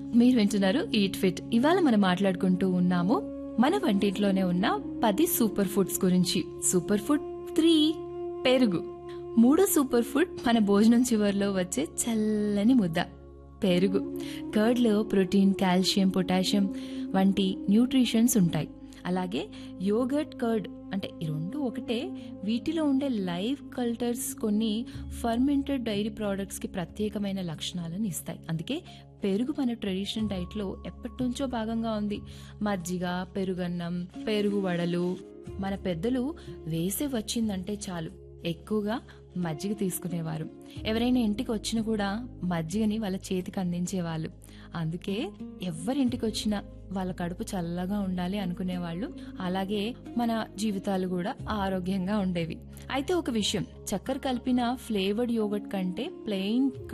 మీరు వింటున్నారు eat fit ఇవాళ మనం మాట్లాడుకుంటూ ఉన్నాము మన వంటింట్లోనే ఉన్న పది సూపర్ ఫుడ్స్ గురించి సూపర్ ఫుడ్ త్రీ పెరుగు మూడో సూపర్ ఫుడ్ మన భోజనం చివరిలో వచ్చే చల్లని ముద్ద పెరుగు కర్డ్లో ప్రోటీన్ కాల్షియం పొటాషియం వంటి న్యూట్రిషన్స్ ఉంటాయి అలాగే యోగర్ట్ కర్డ్ అంటే ఈ రెండు ఒకటే వీటిలో ఉండే లైవ్ కల్టర్స్ కొన్ని ఫర్మెంటెడ్ డైరీ ప్రోడక్ట్స్ కి ప్రత్యేకమైన లక్షణాలను ఇస్తాయి అందుకే పెరుగు మన ట్రెడిషనల్ డైట్ లో ఎప్పటి నుంచో భాగంగా ఉంది మజ్జిగ పెరుగన్నం పెరుగు వడలు మన పెద్దలు వేసే వచ్చిందంటే చాలు ఎక్కువగా మజ్జిగ తీసుకునేవారు ఎవరైనా ఇంటికి వచ్చినా కూడా మజ్జిగని వాళ్ళ చేతికి అందించేవాళ్ళు అందుకే ఎవరింటికి వచ్చినా వాళ్ళ కడుపు చల్లగా ఉండాలి అనుకునేవాళ్ళు అలాగే మన జీవితాలు కూడా ఆరోగ్యంగా ఉండేవి అయితే ఒక విషయం చక్కెర కలిపిన ఫ్లేవర్డ్ యోగట్ కంటే ప్లెయిన్